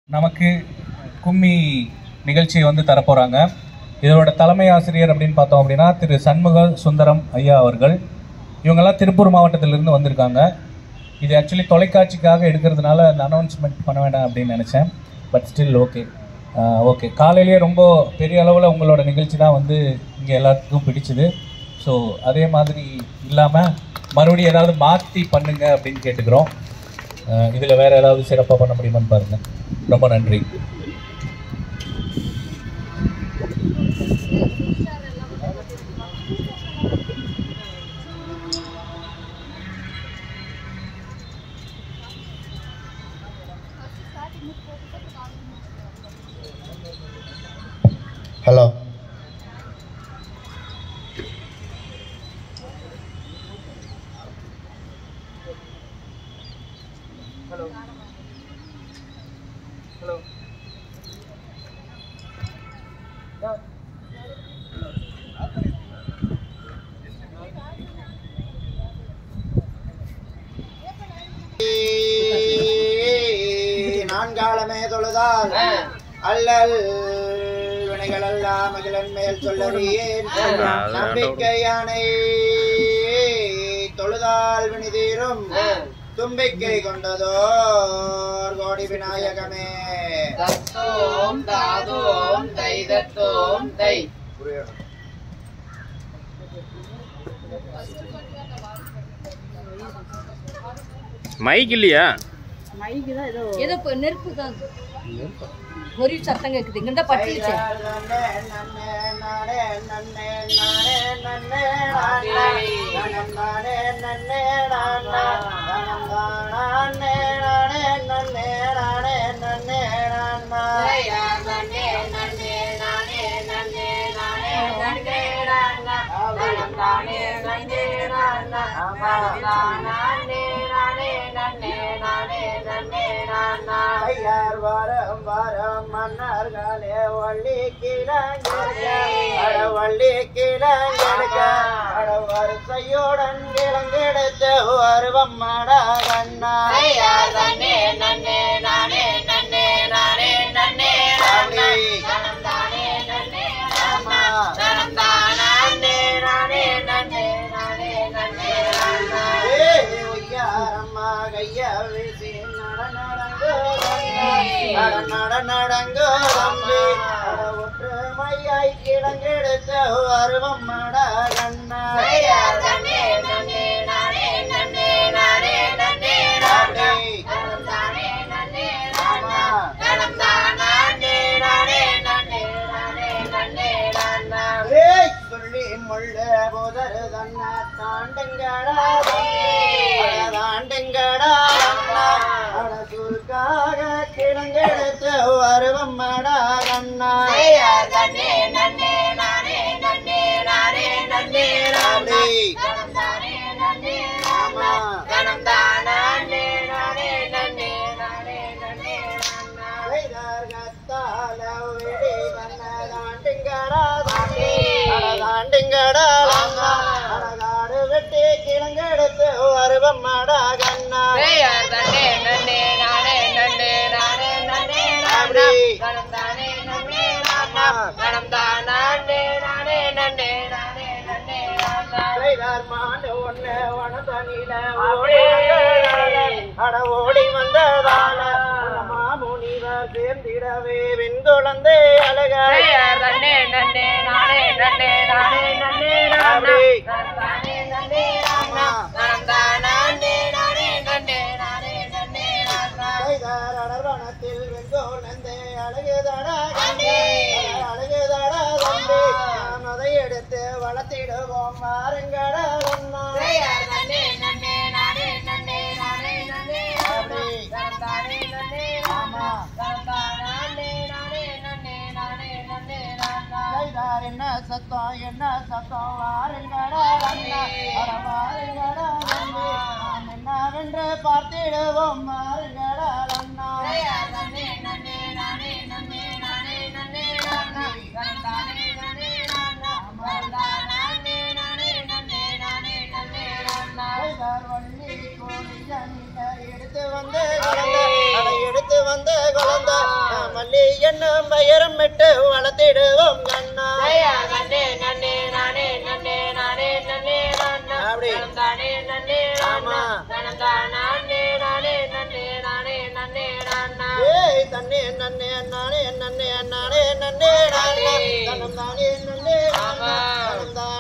நமக்கு கும்மி நிகழ்ச்சியை வந்து தரப்போகிறாங்க இதோட தலைமை ஆசிரியர் அப்படின்னு பார்த்தோம் அப்படின்னா திரு சண்முக சுந்தரம் ஐயா அவர்கள் இவங்கெல்லாம் திருப்பூர் மாவட்டத்திலிருந்து வந்திருக்காங்க இது ஆக்சுவலி தொலைக்காட்சிக்காக எடுக்கிறதுனால அந்த அனௌன்ஸ்மெண்ட் பண்ண வேண்டாம் அப்படின்னு நினச்சேன் பட் ஸ்டில் ஓகே ஓகே காலையிலேயே ரொம்ப பெரிய அளவில் உங்களோட நிகழ்ச்சி தான் வந்து இங்கே எல்லாத்துக்கும் பிடிச்சிது ஸோ அதே மாதிரி இல்லாமல் மறுபடியும் ஏதாவது மாற்றி பண்ணுங்க அப்படின்னு கேட்டுக்கிறோம் இதில் வேறு ஏதாவது சிறப்பாக பண்ண முடியுமான்னு பாருங்கள் ரொம்ப நன்றி ஹலோ நான்காலமே தொழுதால் அல்லல் வினைகள் எல்லாம் மகிழன் மேல் சொல்லறியேன் நம்பிக்கையானை தொழுதால் வினி தீரும் தும்பிக்கை கொண்டதோர் கோடி விநாயகமே தத்தோம் தாதோம் தை தத்தோம் தை மைக் இல்லையா ஏதோ இப்ப நெருப்பு தான் பொறி சத்தம் கேக்குது இங்க பட்டுச்சு நன்னே, நன்னே, நானே, நன்னே, நானே, நன்னே, நானே, நனம் நானே, நன்னே, நானா, நனம் நானே, நானே, நன்னே, நானே, நன்னே, நானா. ஐயார் வாரம் வாரம் மன்னர்களே வள்ளி கிழங்கெடுக்க அட வள்ளி கிழங்கெடுக்க அட வரிசையுடன் கிழங்கெடுத்து வருவம் மட கண்ணா ஒற்றுமையாய் கிழங்கெடுத்த வருவம் மட கண்ணா ஏய் சொல்லி முள்ள போதரு தன்ன தாண்டுங்கடா தாண்டுங்கடா அட சுருக்காக கிழங்கெடுத்து வருவம் மடா கண்ணா ஆமா வைதார்கத்தால விடி தன்ன தாண்டுங்கடா தாண்டி அட தாண்டுங்கடா அழகாடு வெட்டி கிழங்கெடுத்து வருவம் மடா கண்ணா அப்படி வைதார் மாண்டு ஒண்ணு வனதனில ஓடி அட ஓடி வந்ததால மாமுனிவர் சேர்ந்திடவே வெண்குழந்தை அழக வைதார் அடர்வனத்தில் வெண்குழந்தை அழகுதடா கண்டே அழகுதடா தம்பி நாம் அதை எடுத்து வளர்த்திடுவோம் வாருங்கடா ஒன்னா வைதார் என்ன சத்தம் என்ன சத்தம் வாருங்கடா அண்ணா அட வாருங்கடா தம்பி நாம் என்னவென்று பார்த்திடுவோம் வாருங்கடா அண்ணா வைதார் வள்ளி கோழி எடுத்து வந்து குழந்தை அதை எடுத்து வந்து குழந்தை என்னும் பெயரும் விட்டு வளர்த்திடுவோம் கண்ணா ஐயா நன்னே நன்னே நானே நன்னே நானே நன்னே நானா அப்படி. தானே நன்னே ஆமா. நானா நானே நானே நன்னே நானே நன்னே நானா ஏய் தன்னே நன்னே நானே நன்னே நானே நன்னே நானே தனம் தானே நன்னே ஆமா. தனம் தானே